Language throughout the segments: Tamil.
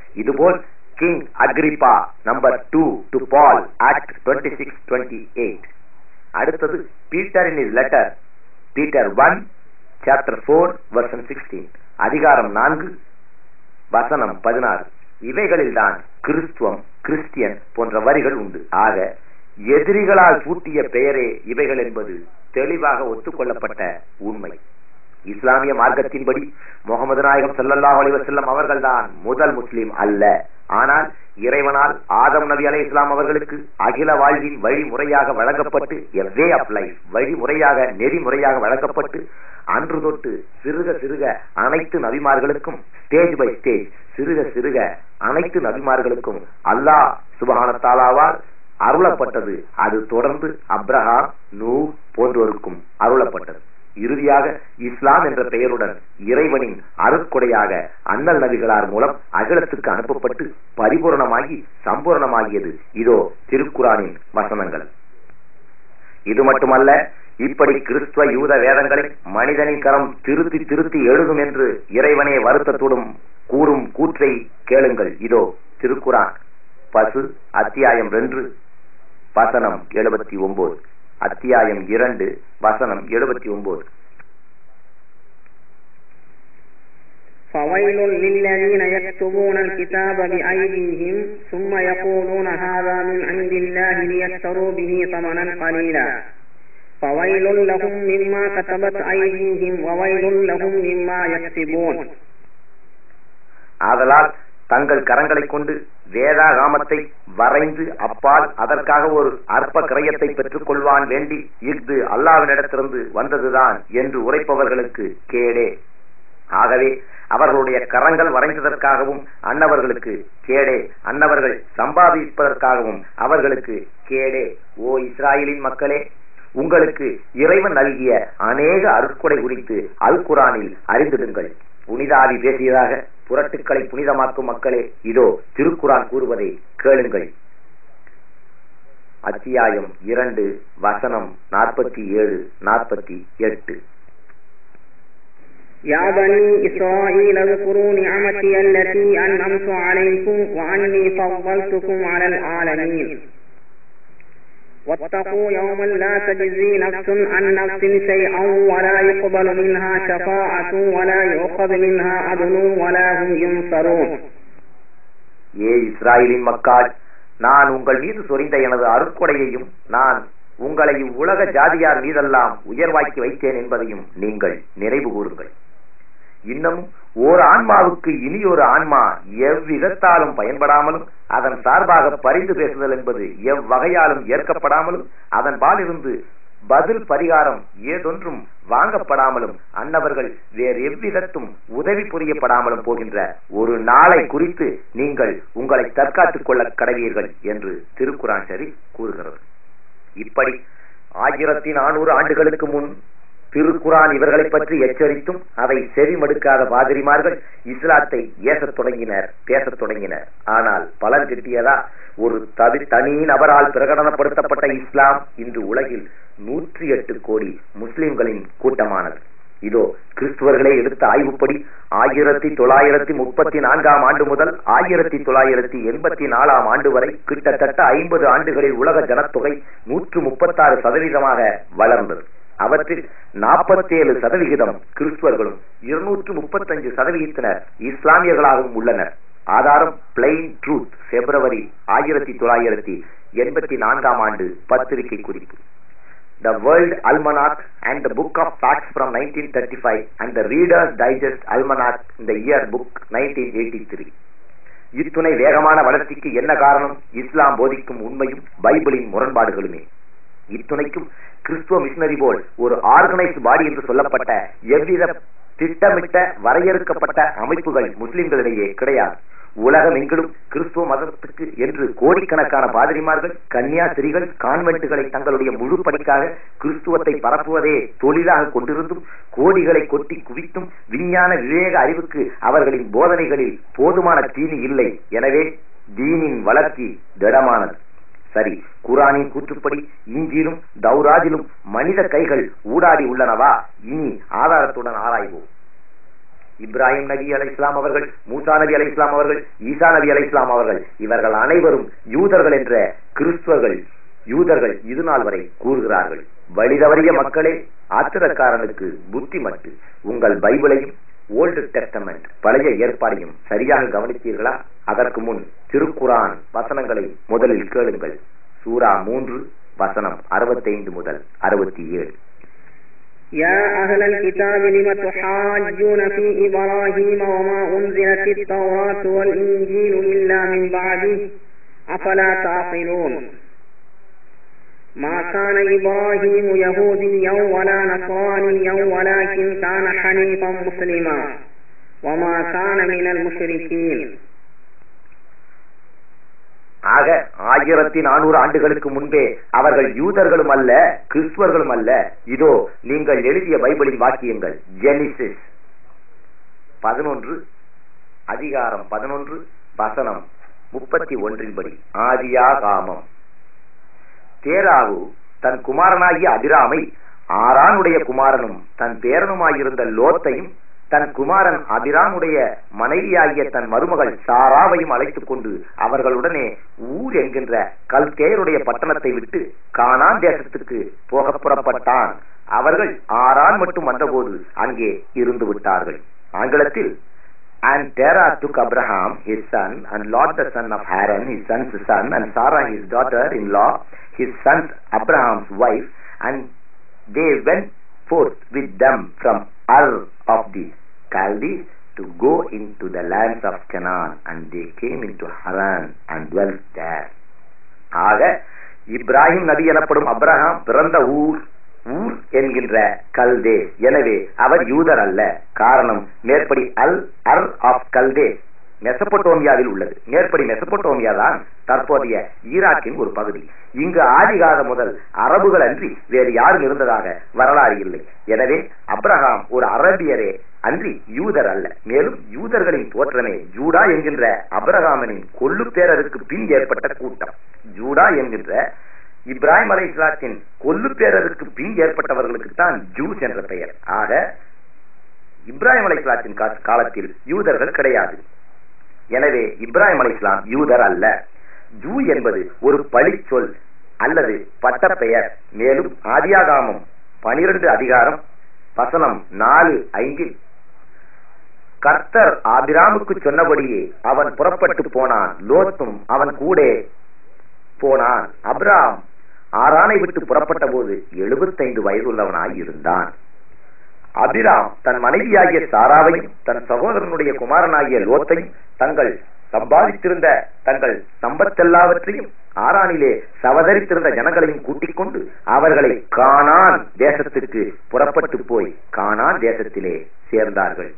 இதுபோல் king Agrippa number two to Paul act twenty six twenty eight அடுத்தது Peter in is letter Peter one chapter four verse sixteen அதிகாரம் நான்கு வசனம் பதினாறு இவைகளில் தான் கிறிஸ்துவம் கிறிஸ்டியன் போன்ற வரிகள் உண்டு ஆக எதிரிகளால் பூட்டிய பெயரே இவைகள் என்பது தெளிவாக ஒத்துக்கொள்ளப்பட்ட உண்மை இஸ்லாமிய மார்க்கத்தின்படி முகமது நாயகம் ஸல்லல்லாஹு அலைஹி வஸல்லம் அவர்கள்தான் முதல் முஸ்லிம் அல்ல ஆனால் இறைவனால் ஆதம் நபி அலை இஸ்லாம் அவர்களுக்கு அகில வாழ்வின் வழிமுறையாக வழங்கப்பட்டு எவ்வே ஆஃப் லைஃப் வழிமுறையாக நெறிமுறையாக வழங்கப்பட்டு அன்று தொட்டு சிறுக சிறுக அனைத்து நபிமார்களுக்கும் ஸ்டேஜ் பை ஸ்டேஜ் சிறுக சிறுக அனைத்து நபிமார்களுக்கும் அல்லாஹ் சுபஹான தாலாவால் அருளப்பட்டது அது தொடர்ந்து அப்ரஹாம் நூ போன்றோருக்கும் அருளப்பட்டது இறுதியாக இஸ்லாம் என்ற பெயருடன் இறைவனின் அருட்கொடையாக அண்ணல் நபிகளார் மூலம் அகிலத்துக்கு அனுப்பப்பட்டு பரிபூரணமாகி சம்பூரணமாகியது இதோ திருக்குரானின் வசனங்கள் இது மட்டுமல்ல இப்படி கிறிஸ்துவ யூத வேதங்களை மனிதனின் கரம் திருத்தி திருத்தி எழுதும் என்று இறைவனே வருத்தத்துடன் கூறும் கூற்றை கேளுங்கள் இதோ திருக்குரான் பசு அத்தியாயம் ரெண்டு வசனம் எழுபத்தி ஒன்பது அத்தியாயம் இரண்டு வசனம் எழுபத்தி ஒன்பது فويل للذين يكتبون الكتاب بأيديهم ثم يقولون هذا من عند الله ليشتروا به ثمنا قليلا فويل لهم مما كتبت أيديهم وويل لهم مما يكسبون ஆதலால் தங்கள் கரங்களை கொண்டு வேதாகாமத்தை வரைந்து அப்பால் அதற்காக ஒரு அற்ப கிரயத்தை பெற்றுக் கொள்வான் வேண்டி இஃது அல்லாவினிடத்திலிருந்து வந்ததுதான் என்று உரைப்பவர்களுக்கு கேடே ஆகவே அவர்களுடைய கரங்கள் வரைந்ததற்காகவும் அன்னவர்களுக்கு கேடே அன்னவர்கள் சம்பாதிப்பதற்காகவும் அவர்களுக்கு கேடே ஓ இஸ்ராயலின் மக்களே உங்களுக்கு இறைவன் நல்கிய அநேக அருட்கொடை குறித்து அல் குரானில் அறிந்திடுங்கள் புனிதாவி பேசியதாக புரட்டுக்களை புனிதமாக்கும் மக்களே இதோ திருக்குரான் கூறுவதை கேளுங்கள் அத்தியாயம் இரண்டு வசனம் நாற்பத்தி ஏழு நாற்பத்தி எட்டு يا بني إسرائيل اذكروا نعمتي التي أنعمت عليكم وأني فضلتكم على العالمين واتقوا يوما لا تجزي نفس عن نفس شيئا ولا يقبل منها شفاعة ولا يؤخذ منها عدل ولا هم ينصرون ஏ இஸ்ராயலின் மக்கள் நான் உங்கள் மீது சொரிந்த எனது அருட்கொடையையும் நான் உங்களை இவ்வுலக ஜாதியார் மீதெல்லாம் உயர்வாக்கி வைத்தேன் என்பதையும் நீங்கள் நினைவு கூறுங்கள் இன்னும் ஓர் ஆன்மாவுக்கு இனி ஒரு ஆன்மா எவ்விதத்தாலும் பயன்படாமலும் அதன் சார்பாக பரிந்து பேசுதல் என்பது எவ்வகையாலும் ஏற்கப்படாமலும் அதன் பாலிருந்து பதில் பரிகாரம் ஏதொன்றும் வாங்கப்படாமலும் அன்னவர்கள் வேறு எவ்விதத்தும் உதவி புரியப்படாமலும் போகின்ற ஒரு நாளை குறித்து நீங்கள் உங்களை தற்காத்துக் கொள்ள கடவீர்கள் என்று திருக்குறான் சரி கூறுகிறது இப்படி ஆயிரத்தி நானூறு ஆண்டுகளுக்கு முன் திருக்குரான் இவர்களை பற்றி எச்சரித்தும் அதை செவிமடுக்காத பாதிரிமார்கள் இஸ்லாத்தை ஏசத் தொடங்கினர் பேசத் தொடங்கினர் ஆனால் பலன் கிட்டியதா ஒரு தவி தனி நபரால் பிரகடனப்படுத்தப்பட்ட இஸ்லாம் இன்று உலகில் நூற்றி எட்டு கோடி முஸ்லிம்களின் கூட்டமானது இதோ கிறிஸ்துவர்களே எடுத்த ஆய்வுப்படி ஆயிரத்தி தொள்ளாயிரத்தி முப்பத்தி நான்காம் ஆண்டு முதல் ஆயிரத்தி தொள்ளாயிரத்தி எண்பத்தி நாலாம் ஆண்டு வரை கிட்டத்தட்ட ஐம்பது ஆண்டுகளில் உலக ஜனத்தொகை நூற்று முப்பத்தாறு சதவீதமாக வளர்ந்தது அவற்றில் நாற்பத்தேழு சதவிகிதம் கிறிஸ்துவர்களும் இருநூற்று முப்பத்தஞ்சு சதவிகிதத்தினர் இஸ்லாமியர்களாகவும் உள்ளனர் ஆதாரம் பிளைன் ட்ரூத் பிப்ரவரி ஆயிரத்தி தொள்ளாயிரத்தி எண்பத்தி நான்காம் ஆண்டு பத்திரிகை குறிப்பு The World Almanac and the Book of Facts from 1935 and the Reader's Digest Almanac in the year book 1983. இத்துணை வேகமான வளர்ச்சிக்கு என்ன காரணம் இஸ்லாம் போதிக்கும் உண்மையும் பைபிளின் முரண்பாடுகளுமே இத்துணைக்கும் கிறிஸ்துவ மிஷினரி போல் ஒரு ஆர்கனைஸ்ட் பாடி என்று சொல்லப்பட்ட எவ்வித திட்டமிட்ட வரையறுக்கப்பட்ட அமைப்புகள் முஸ்லிம்களிடையே கிடையாது உலகம் எங்கிலும் கிறிஸ்துவ மதத்துக்கு என்று கோடிக்கணக்கான பாதிரிமார்கள் கன்னியாஸ்திரிகள் கான்வென்ட்டுகளை தங்களுடைய முழு பணிக்காக கிறிஸ்துவத்தை பரப்புவதே தொழிலாக கொண்டிருந்தும் கோடிகளை கொட்டி குவித்தும் விஞ்ஞான விவேக அறிவுக்கு அவர்களின் போதனைகளில் போதுமான தீனி இல்லை எனவே தீனின் வளர்ச்சி திடமானது சரி குரானின் கூற்றுப்படி இஞ்சிலும் தௌராஜிலும் மனித கைகள் ஊடாடி உள்ளனவா இனி ஆதாரத்துடன் ஆராய்வோம் இப்ராஹிம் நபி அலை இஸ்லாம் அவர்கள் மூசா நபி அலை இஸ்லாம் அவர்கள் ஈசா நபி அலை இஸ்லாம் அவர்கள் இவர்கள் அனைவரும் யூதர்கள் என்ற கிறிஸ்துவர்கள் யூதர்கள் இது நாள் வரை கூறுகிறார்கள் வழிதவறிய மக்களே ஆத்திரக்காரனுக்கு புத்தி மட்டு உங்கள் பைபிளையும் ஓல்டு டெஸ்டமெண்ட் பழைய ஏற்பாடையும் சரியாக கவனித்தீர்களா அதற்கு முன் திருக்குரான் வசனங்களை முதலில் கேளுங்கள் சூரா மூன்று வசனம் அறுபத்தைந்து முதல் அறுபத்தி ஏழு يا أهل الكتاب لم تحاجون في إبراهيم وما أنزلت التوراة والإنجيل إلا من بعده أفلا تعقلون ما كان إبراهيم يهوديا ولا نصرانيا ولكن كان حنيفا مسلما وما كان من المشركين ஆக ஆயிரத்தி நானூறு ஆண்டுகளுக்கு முன்பே அவர்கள் யூதர்களும் அல்ல கிறிஸ்துவர்களும் அல்ல இதோ நீங்கள் எழுதிய பைபிளின் வாக்கியங்கள் ஜெனிசிஸ் பதினொன்று அதிகாரம் பதினொன்று வசனம் முப்பத்தி ஒன்றின்படி ஆதியா காமம் தேராகு தன் குமாரனாகிய அபிராமை ஆரானுடைய குமாரனும் தன் பேரனுமாயிருந்த லோத்தையும் தன் குமாரன் அபிராமுடைய மனைவியாகிய தன் மருமகள் சாராவையும் அழைத்துக் கொண்டு அவர்களுடனே ஊர் என்கின்ற கல்தேருடைய பட்டணத்தை விட்டு கானான் தேசத்துக்கு போக புறப்பட்டான் அவர்கள் ஆறான் மட்டும் வந்தபோது அங்கே இருந்து விட்டார்கள் ஆங்கிலத்தில் And Terah took Abraham, his son, and Lot the son of Haran, his son's son, and Sarah his daughter-in-law, his son's Abraham's wife, and they went forth with them from Ur of the Chaldees to go into the lands of Canaan, and they came into Haran and dwelt there. ஆக இப்ராஹிம் நபி எனப்படும் அப்ரஹாம் பிறந்த ஊர் ஊர் என்கின்ற கல்தே எனவே அவர் யூதர் அல்ல காரணம் மேற்படி அல் அர் ஆஃப் கல்தே மெசபொட்டோமியாவில் உள்ளது மேற்படி மெசபொட்டோமியா தான் தற்போதைய ஈராக்கின் ஒரு பகுதி இங்கு ஆதிகாலம் முதல் அரபுகள் அன்றி வேறு யாரும் இருந்ததாக வரலாறு இல்லை எனவே அப்ரஹாம் ஒரு அரபியரே அன்றி யூதர் அல்ல மேலும் யூதர்களின் தோற்றமே ஜூடா என்கின்ற அப்ரஹாமனின் கொள்ளு பேரருக்கு பின் ஏற்பட்ட கூட்டம் ஜூடா என்கின்ற இப்ராஹிம் அலை இஸ்லாத்தின் கொல்லு பேரருக்கு பின் ஏற்பட்டவர்களுக்கு தான் ஜூஸ் என்ற பெயர் ஆக இப்ராஹிம் அலை இஸ்லாத்தின் காலத்தில் யூதர்கள் கிடையாது எனவே இப்ராஹிம் அலை இஸ்லாம் யூதர் அல்ல ஜூ என்பது ஒரு பழிச்சொல் அல்லது பட்டப்பெயர் மேலும் ஆதியாகாமம் பனிரெண்டு அதிகாரம் வசனம் நாலு ஐந்தில் கர்த்தர் ஆபிராமுக்கு சொன்னபடியே அவன் புறப்பட்டு போனான் லோத்தும் அவன் கூட போனான் அப்ராம் ஆறானை விட்டு புறப்பட்ட போது எழுபத்தைந்து வயதுள்ளவனாய் இருந்தான் அபிராம் தன் மனைவியாகிய சாராவையும் தன் சகோதரனுடைய குமாரனாகிய லோத்தையும் தங்கள் சம்பாதித்திருந்த தங்கள் சம்பத்தெல்லாவற்றையும் ஆறானிலே சவதரித்திருந்த ஜனங்களையும் கூட்டிக் கொண்டு அவர்களை கானான் தேசத்துக்கு புறப்பட்டு போய் கானான் தேசத்திலே சேர்ந்தார்கள்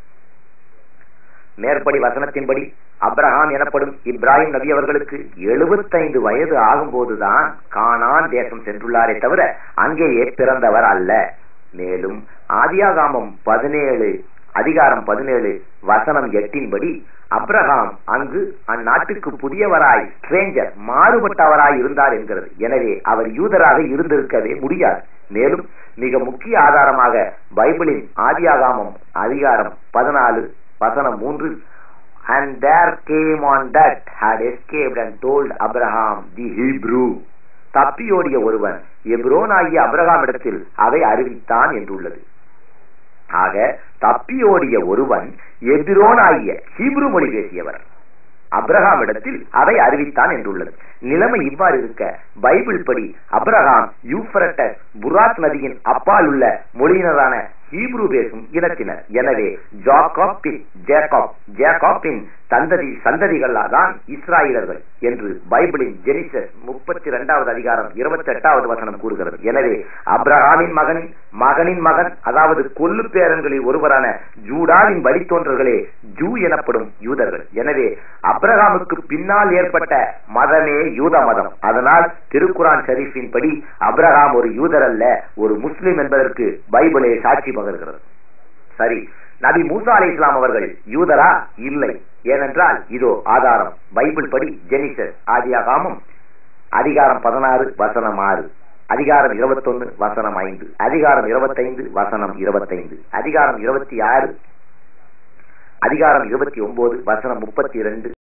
மேற்படி வசனத்தின்படி அப்ரஹாம் எனப்படும் இப்ராஹிம் நபி அவர்களுக்கு எழுபத்தைந்து வயது ஆகும்போதுதான் கானான் தேசம் சென்றுள்ளாரே தவிர அங்கேயே பிறந்தவர் அல்ல மேலும் ஆதியாகாமம் பதினேழு அதிகாரம் பதினேழு வசனம் எட்டின்படி அப்ரஹாம் அங்கு அந்நாட்டுக்கு புதியவராய் ஸ்ட்ரேஞ்சர் மாறுபட்டவராய் இருந்தார் என்கிறது எனவே அவர் யூதராக இருந்திருக்கவே முடியாது மேலும் மிக முக்கிய ஆதாரமாக பைபிளின் ஆதியாகாமம் அதிகாரம் பதினாலு வசனம் மூன்று and there came on that had escaped and told Abraham the Hebrew தப்பியோடிய ஒருவன் எப்ரோனாகிய அப்ரஹாம் இடத்தில் அதை அறிவித்தான் என்றுள்ளது ஆக தப்பியோடிய ஒருவன் எபிரோனாகிய ஹீப்ரு மொழி பேசியவர் அப்ரஹாம் இடத்தில் அதை அறிவித்தான் என்றுள்ளது நிலைமை இவ்வாறு இருக்க பைபிள் படி அப்ரஹாம் யூப்ரட்டஸ் புராத் நதியின் அப்பால் உள்ள மொழியினரான ஹீப்ரு பேசும் இனத்தினர் எனவே ஜாகாப்பின் ஜேகாப் ஜேகாப்பின் சந்ததி சந்ததிகள் தான் இஸ்ராயலர்கள் என்று பைபிளின் ஜெனிசஸ் முப்பத்தி இரண்டாவது அதிகாரம் இருபத்தி எட்டாவது வசனம் கூறுகிறது எனவே அப்ரஹாமின் மகன் மகனின் மகன் அதாவது கொல்லு பேரன்களில் ஒருவரான ஜூடாவின் வழித்தோன்றர்களே ஜூ எனப்படும் யூதர்கள் எனவே அப்ரஹாமுக்கு பின்னால் ஏற்பட்ட மதமே யூத மதம் அதனால் திருக்குரான் ஷரீஃபின் படி அப்ரஹாம் ஒரு யூதர் அல்ல ஒரு முஸ்லிம் என்பதற்கு பைபிளே சாட்சி பகர்கிறது சரி நபி மூசா அலி இஸ்லாம் அவர்கள் யூதரா இல்லை ஏனென்றால் இதோ ஆதாரம் பைபிள் படி ஜெனிசஸ் ஆதியாகாமம் அதிகாரம் பதினாறு வசனம் ஆறு அதிகாரம் இருபத்தொன்னு வசனம் ஐந்து அதிகாரம் இருபத்தைந்து வசனம் இருபத்தைந்து அதிகாரம் இருபத்தி ஆறு அதிகாரம் இருபத்தி ஒன்பது வசனம் முப்பத்தி இரண்டு